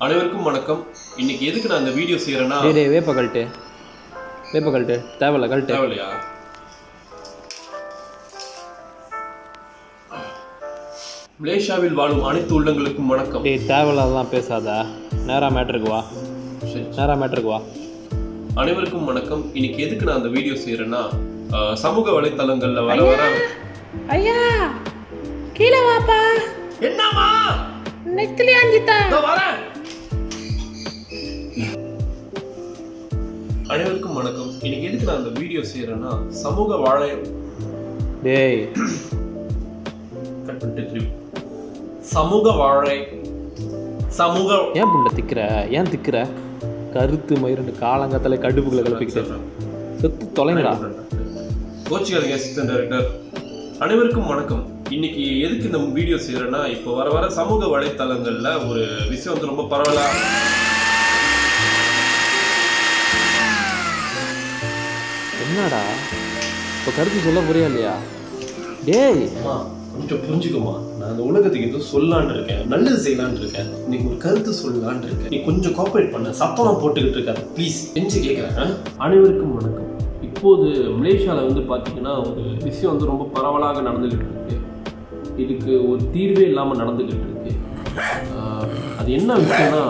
அனைவருக்கும் வணக்கம் இன்னைக்கு எதுக்கு நான் இந்த வீடியோ செய்யறேன்னா டேய் டேய் வேப்ப கழட்டு வேப்ப கழட்டு தேவையில்ல கழட்டு தேவையில்லையா மலேசியாவில் வாழும் அனைத்து உள்ளங்களுக்கும் வணக்கம் டேய் தேவையில்லாதெல்லாம் பேசாத நேரா மேட்ருக்கு வா சரி. நேரா மேட்ருக்கு வா அனைவருக்கும் வணக்கம் இன்னைக்கு எதுக்கு நான் இந்த வீடியோ செய்யறேன்னா அஹ், சமூக வலைத்தளங்கள்ல வர வர ஐயா கீழே வாப்பா என்னமா நெத்திலி அஞ்சித்தா வரேன் அனைவருக்கும் வணக்கம் இன்னைக்கு எதுக்கு நான் இந்த வீடியோ செய்யறேன்னா சமூக வாழை டேய் கட் பண்ணிட்டு திருப்பி சமூக வாழை சமூக ஏன் புள்ள திக்கிற ஏன் திக்கிற கருத்து மயிரண்டு காலங்கத்துல கடுப்புகளை கலப்பிக்கிட்டு செத்து தொலைங்கடா கோச்சிகார் அசிஸ்டன்ட் டைரக்டர் அனைவருக்கும் வணக்கம் இன்னைக்கு எதுக்கு இந்த வீடியோ செய்யறேன்னா இப்போ வர வர சமூக வலைத்தளங்கள்ல ஒரு விஷயம் வந்து ரொம்ப பரவலா என்னடா இப்போ கருத்து சொல்ல போறியா இல்லையா டேய் அம்மா, கொஞ்சம் புரிஞ்சுக்கோமா நான் அந்த உலகத்துக்கு ஏதோ சொல்லலான்னு இருக்கேன் நல்லது செய்யலான்னு இருக்கேன் நீங்க ஒரு கருத்து சொல்லலான்னு இருக்கேன் நீ கொஞ்சம் கோஆபரேட் பண்ண சத்தமா போட்டுக்கிட்டு இருக்காது ப்ளீஸ் செஞ்சு கேட்குறேன் அனைவருக்கும் வணக்கம் இப்போது மலேசியாவில் வந்து பார்த்தீங்கன்னா ஒரு விஷயம் வந்து ரொம்ப பரவலாக நடந்துகிட்டு இருக்கு இதுக்கு ஒரு தீர்வே இல்லாமல் நடந்துகிட்டு இருக்கு ஆஹ், அது என்ன விஷயம்னா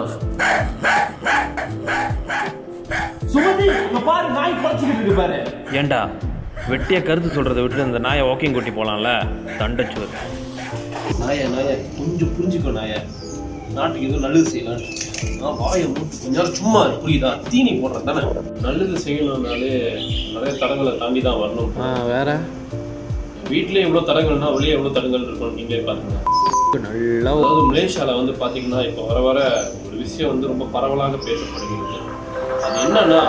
சுமதி இங்க பாரு நாய் குறைச்சிக்கிட்டு இருக்கு பாரு ஏன்டா வெட்டிய கருத்து சொல்றதை விட்டு இந்த நாயை வாக்கிங் கூட்டி போலாம்ல தண்டச்சுவர் நாய நாய கொஞ்சம் புரிஞ்சுக்கோ நாய நாட்டுக்கு ஏதோ நல்லது செய்யலாம் நான் வாயை மூட்டு கொஞ்ச நேரம் சும்மா இரு, புரியுதா தீனி போடுறேன் தானே நல்லது செய்யணும்னாலே நிறைய தடங்களை தாண்டி தான் வரணும் ஆ வேற வீட்டிலே எவ்வளோ தடங்கள்னா வெளியே எவ்வளோ தடங்கள் இருக்கும் நீங்களே பாருங்க நல்லா அதாவது மலேசியாவில் வந்து பார்த்தீங்கன்னா இப்போ வர வர ஒரு விஷயம் வந்து ரொம்ப பரவலாக பேசப்படுகிறது அது என்னன்னா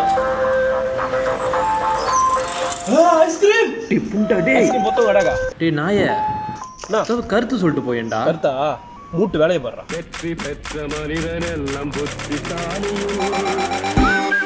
ஐஸ்கிரீம் டேய் புண்டா டேய் மொத்தம் கடகா டேய் நாயே ஏதாவது கருத்து சொல்லிட்டு போயேன்டா கருத்தா மூட்டு வேலையை பாடுறான் வெற்றி பெற்ற மனிதன் எல்லாம் புத்திசாலி